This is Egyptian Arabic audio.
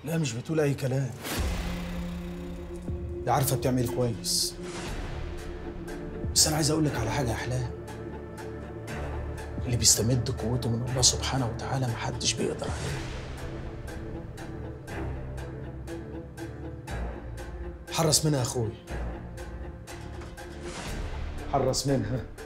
لا مش بتقول اي كلام دي عارفه بتعمل كويس بس انا عايز اقول لك على حاجه يا احلام اللي بيستمد قوته من الله سبحانه وتعالى محدش بيقدر عليه حرص منها يا اخوي حرص منها